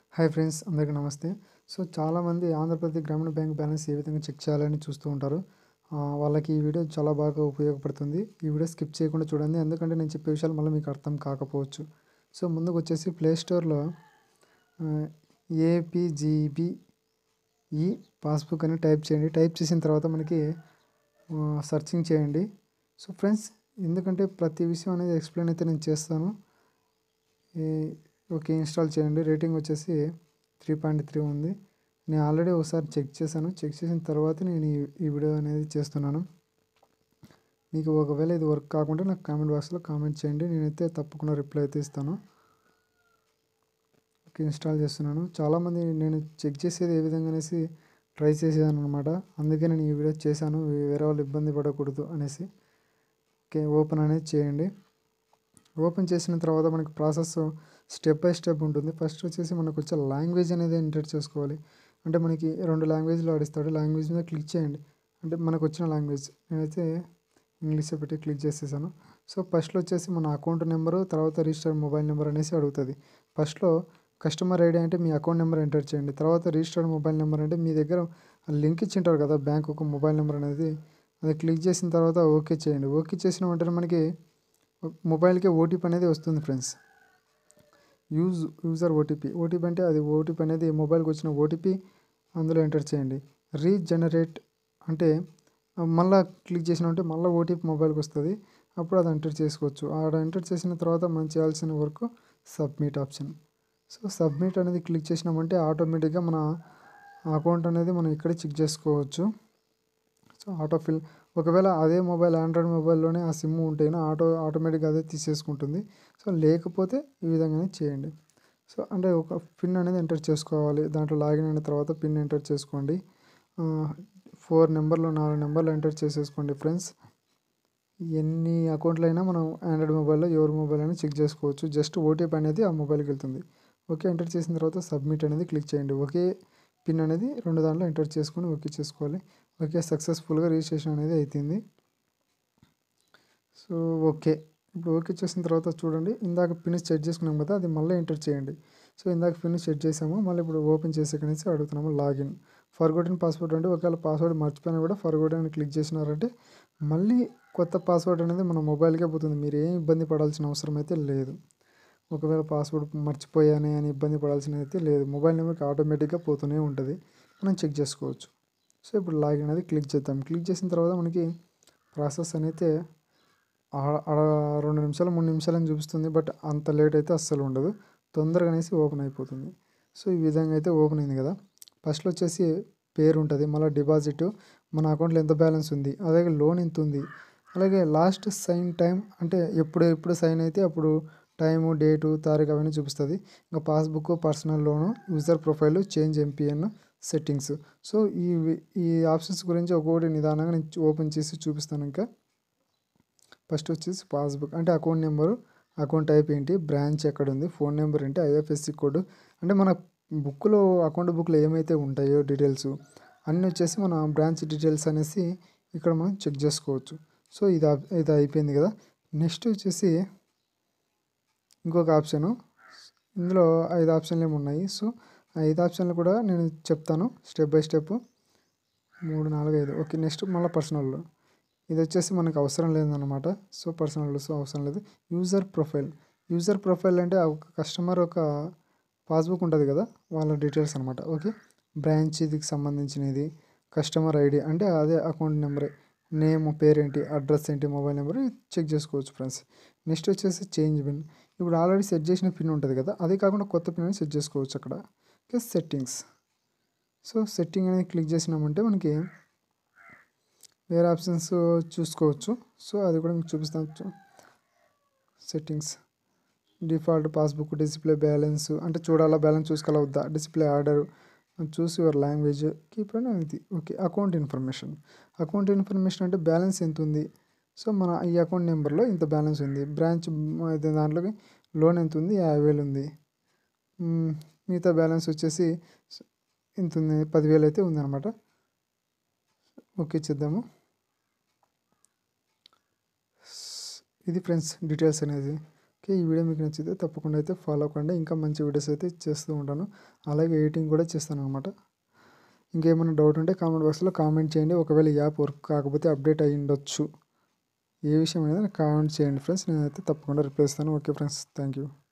hi friends అందరికీ నమస్తే so చాలామంది ఆంధ్రప్రదేశ్ గ్రామీణ బ్యాంక్ బ్యాలెన్స్ ఏ విధంగా చెక్ చేయాలని చూస్తూ ఉంటారు ఆ, వాళ్ళకి ఈ వీడియో చాలా బాగా ఉపయోగపడుతుంది ఈ వీడియో స్కిప్ చేయకుండా చూడండి ఎందుకంటే నేను చెప్పే విషయాలు మళ్ళీ మీకు అర్థం కాకపోవచ్చు సో ముందుకు వచ్చేసి ప్లే స్టోర్లో ఏపీజీబీ ఈ పాస్బుక్ అని టైప్ చేయండి టైప్ చేసిన తర్వాత మనకి సర్చింగ్ చేయండి సో ఫ్రెండ్స్ ఎందుకంటే ప్రతి విషయం అనేది ఎక్స్ప్లెయిన్ అయితే నేను చేస్తాను ఈ- ఓకే ఇన్స్టాల్ చేయండి రేటింగ్ వచ్చేసి త్రీ పాయింట్ త్రీ ఉంది నేను ఆల్రెడీ ఒకసారి చెక్ చేశాను చెక్ చేసిన తర్వాత నేను ఈ ఈ వీడియో అనేది చేస్తున్నాను మీకు ఒకవేళ ఇది వర్క్ కాకుంటే నాకు కామెంట్ బాక్స్లో కామెంట్ చేయండి నేనైతే తప్పకుండా రిప్లై అయితే ఇస్తాను ఓకే ఇన్స్టాల్ చేస్తున్నాను చాలామంది నేను చెక్ చేసేది ఏ విధంగా అనేసి ట్రై చేసేదాను అనమాట అందుకే నేను ఈ వీడియో చేశాను వేరే వాళ్ళు ఇబ్బంది పడకూడదు అనేసి ఓకే ఓపెన్ అనేది చేయండి ఓపెన్ చేసిన తర్వాత మనకి ప్రాసెస్ స్టెప్ బై స్టెప్ ఉంటుంది ఫస్ట్ వచ్చేసి మనకు వచ్చే లాంగ్వేజ్ అనేది ఎంటర్ చేసుకోవాలి అంటే మనకి రెండు లాంగ్వేజ్లో ఆడిస్తాడు లాంగ్వేజ్ మీద క్లిక్ చేయండి అంటే మనకు వచ్చిన లాంగ్వేజ్ నేనైతే ఇంగ్లీష్ పెట్టి క్లిక్ చేసేసాను సో ఫస్ట్లో వచ్చేసి మన అకౌంట్ నెంబరు తర్వాత రిజిస్టర్ మొబైల్ నెంబర్ అనేసి అడుగుతుంది ఫస్ట్లో కస్టమర్ ఐడి అంటే మీ అకౌంట్ నెంబర్ ఎంటర్ చేయండి తర్వాత రిజిస్టర్డ్ మొబైల్ నెంబర్ అంటే మీ దగ్గర లింక్ ఇచ్చింటారు కదా బ్యాంక్ ఒక మొబైల్ నెంబర్ అనేది అది క్లిక్ చేసిన తర్వాత ఓకే చేయండి ఓకే చేసిన వెంటనే మనకి మొబైల్కి ఓటీపీ అనేది వస్తుంది friends use user OTP OTP అంటే అది ఓటీపీ అనేది మొబైల్కి వచ్చిన ఓటీపీ అందులో ఎంటర్ చేయండి రీజనరేట్ అంటే మళ్ళీ క్లిక్ చేసినామంటే మళ్ళీ ఓటీపీ మొబైల్కి వస్తుంది అప్పుడు అది ఎంటర్ చేసుకోవచ్చు ఆడ ఎంటర్ చేసిన తర్వాత మనం చేయాల్సిన work submit option so submit అనేది క్లిక్ చేసినామంటే ఆటోమేటిక్గా మన అకౌంట్ అనేది మనం ఇక్కడే చెక్ చేసుకోవచ్చు సో ఆటో ఫిల్ ఒకవేళ అదే మొబైల్ ఆండ్రాయిడ్ మొబైల్లోనే ఆ సిమ్ ఉంటేనే ఆటో ఆటోమేటిక్గా అదే తీసేసుకుంటుంది సో లేకపోతే ఈ విధంగానే చేయండి సో అంటే ఒక పిన్ అనేది ఎంటర్ చేసుకోవాలి దాంట్లో లాగిన్ అయిన తర్వాత పిన్ ఎంటర్ చేసుకోండి ఫోర్ నెంబర్లు నాలుగు నెంబర్లు ఎంటర్ చేసేసుకోండి ఫ్రెండ్స్ ఎన్ని అకౌంట్లు అయినా మనం ఆండ్రాయిడ్ మొబైల్లో ఎవరి మొబైల్ అయినా చెక్ చేసుకోవచ్చు జస్ట్ ఓటీపీ అనేది ఆ మొబైల్కి వెళ్తుంది ఓకే ఎంటర్ చేసిన తర్వాత సబ్మిట్ అనేది క్లిక్ చేయండి ఒకే పిన్ అనేది రెండు దాంట్లో ఎంటర్ చేసుకొని ఓకే చేసుకోవాలి ఓకే సక్సెస్ఫుల్గా రిజిస్ట్రేషన్ అనేది అవుతుంది సో ఓకే ఇప్పుడు ఓకే చేసిన తర్వాత చూడండి ఇందాక పిన్ సెట్ చేసుకున్నాం కదా అది మళ్ళీ ఎంటర్ చేయండి సో ఇందాక పిన్ సెట్ చేసాము మళ్ళీ ఇప్పుడు ఓపెన్ చేసే కనేసి అడుగుతున్నాము లాగిన్ ఫర్గోటెన్ పాస్వర్డ్ అంటే ఒకవేళ పాస్వర్డ్ మర్చిపోయినా కూడా ఫర్గోటెన్ అని క్లిక్ చేసినారంటే మళ్ళీ కొత్త పాస్వర్డ్ అనేది మన మొబైల్కే పోతుంది మీరు ఏం ఇబ్బంది పడాల్సిన అవసరం అయితే లేదు ఒకవేళ పాస్వర్డ్ మర్చిపోయానే అని ఇబ్బంది పడాల్సిన అయితే లేదు మొబైల్ నెంబర్కి ఆటోమేటిక్గా పోతూనే ఉంటుంది మనం చెక్ చేసుకోవచ్చు సో ఇప్పుడు లాగిన్ అనేది క్లిక్ చేద్దాం క్లిక్ చేసిన తర్వాత మనకి ప్రాసెస్ అనేది ఆ- ఆడ రెండు నిమిషాలు మూడు నిమిషాలు అని చూపిస్తుంది బట్ అంత లేట్ అయితే అస్సలు ఉండదు తొందరగా అనేసి ఓపెన్ అయిపోతుంది సో ఈ విధంగా అయితే ఓపెన్ అయింది కదా ఫస్ట్లో వచ్చేసి పేరు ఉంటుంది మళ్ళీ డిపాజిట్ మన అకౌంట్లో ఎంత బ్యాలెన్స్ ఉంది అలాగే లోన్ ఎంత ఉంది అలాగే లాస్ట్ సైన్ టైం అంటే ఎప్పుడు ఎప్పుడు సైన్ అయితే అప్పుడు టైము డేటు తారీఖు అవన్నీ చూపిస్తుంది ఇంకా passbook personal loan user profile change MPIN settings so ఈ ఈ ఆప్షన్స్ గురించి ఒక్కొక్కటి నిదానంగా నేను ఓపెన్ చేసి చూపిస్తాను ఇంకా ఫస్ట్ వచ్చేసి పాస్బుక్ అంటే అకౌంట్ నెంబరు అకౌంట్ టైప్ ఏంటి బ్రాంచ్ ఎక్కడ ఉంది ఫోన్ నెంబర్ ఏంటి ఐఎఫ్ఎస్సి కోడ్ అంటే మన బుక్లో అకౌంట్ బుక్లో ఏమైతే ఉంటాయో డీటెయిల్స్ అన్నీ వచ్చేసి మన బ్రాంచ్ డీటెయిల్స్ అనేసి ఇక్కడ మనం చెక్ చేసుకోవచ్చు సో ఇది అప్- ఇది అయిపోయింది కదా నెక్స్ట్ వచ్చేసి ఇంకొక ఆప్షను ఇందులో ఐదు ఆప్షన్లు ఏమి ఉన్నాయి సో ఆ ఐదు ఆప్షన్లు కూడా నేను చెప్తాను స్టెప్ బై స్టెప్ మూడు నాలుగు ఐదు ఓకే నెక్స్ట్ మళ్ళీ పర్సనల్ ఇది వచ్చేసి మనకు అవసరం లేదన్నమాట సో పర్సనల్ సో అవసరం లేదు యూజర్ ప్రొఫైల్ యూజర్ ప్రొఫైల్ అంటే ఒక కస్టమర్ ఒక పాస్బుక్ ఉంటుంది కదా వాళ్ళ డీటెయిల్స్ అనమాట ఓకే బ్రాంచ్ ఇదికి సంబంధించినది కస్టమర్ ఐడి అంటే అదే అకౌంట్ నెంబరే నేమ్ పేరేంటి అడ్రస్ ఏంటి మొబైల్ నెంబర్ చెక్ చేసుకోవచ్చు ఫ్రెండ్స్ నెక్స్ట్ వచ్చేసి చేంజ్ పిన్ ఇప్పుడు ఆల్రెడీ సెట్ చేసిన పిన్ ఉంటుంది కదా అదే కాకుండా కొత్త పిన్ అని సెట్ చేసుకోవచ్చు అక్కడ ఓకే సెట్టింగ్స్ సో సెట్టింగ్ అనేది క్లిక్ చేసినామంటే మనకి వేరే ఆప్షన్స్ చూసుకోవచ్చు సో అది కూడా మీకు చూపిస్తాను settings default passbook display balance అంటే చూడాలా బ్యాలెన్స్ చూసుకోవాలా వద్దా డిస్ప్లే ఆర్డర్ చూసి యువర్ లాంగ్వేజ్ కీప్ అండ్ ఇది okay account information account information అంటే బ్యాలెన్స్ ఎంత ఉంది సో మన ఈ అకౌంట్ నెంబర్లో ఇంత బ్యాలెన్స్ ఉంది బ్రాంచ్ అయితే దాంట్లోకి లోన్ ఎంత ఉంది యాభై వేలు ఉంది మ్మ్, మిగతా బ్యాలెన్స్ వచ్చేసి ఇంత ఉంది పదివేలు అయితే ఉందన్నమాట ఓకే చేద్దాము ఇది ఫ్రెండ్స్ డీటెయిల్స్ అనేది ఓకే ఓకే ఈ వీడియో మీకు నచ్చితే తప్పకుండా అయితే ఫాలో అవ్వండి ఇంకా మంచి వీడియోస్ అయితే చేస్తూ ఉంటాను అలాగే ఎడిటింగ్ కూడా చేస్తాను అనమాట ఇంకేమైనా డౌట్ ఉంటే కామెంట్ బాక్స్లో కామెంట్ చేయండి ఒకవేళ ఈ యాప్ వర్క్ కాకపోతే అప్డేట్ అయ్యి ఉండొచ్చు ఏ విషయం అనేది కామెంట్ చేయండి ఫ్రెండ్స్ నేనైతే తప్పకుండా రిప్లై ఇస్తాను ఓకే ఫ్రెండ్స్ థ్యాంక్ యూ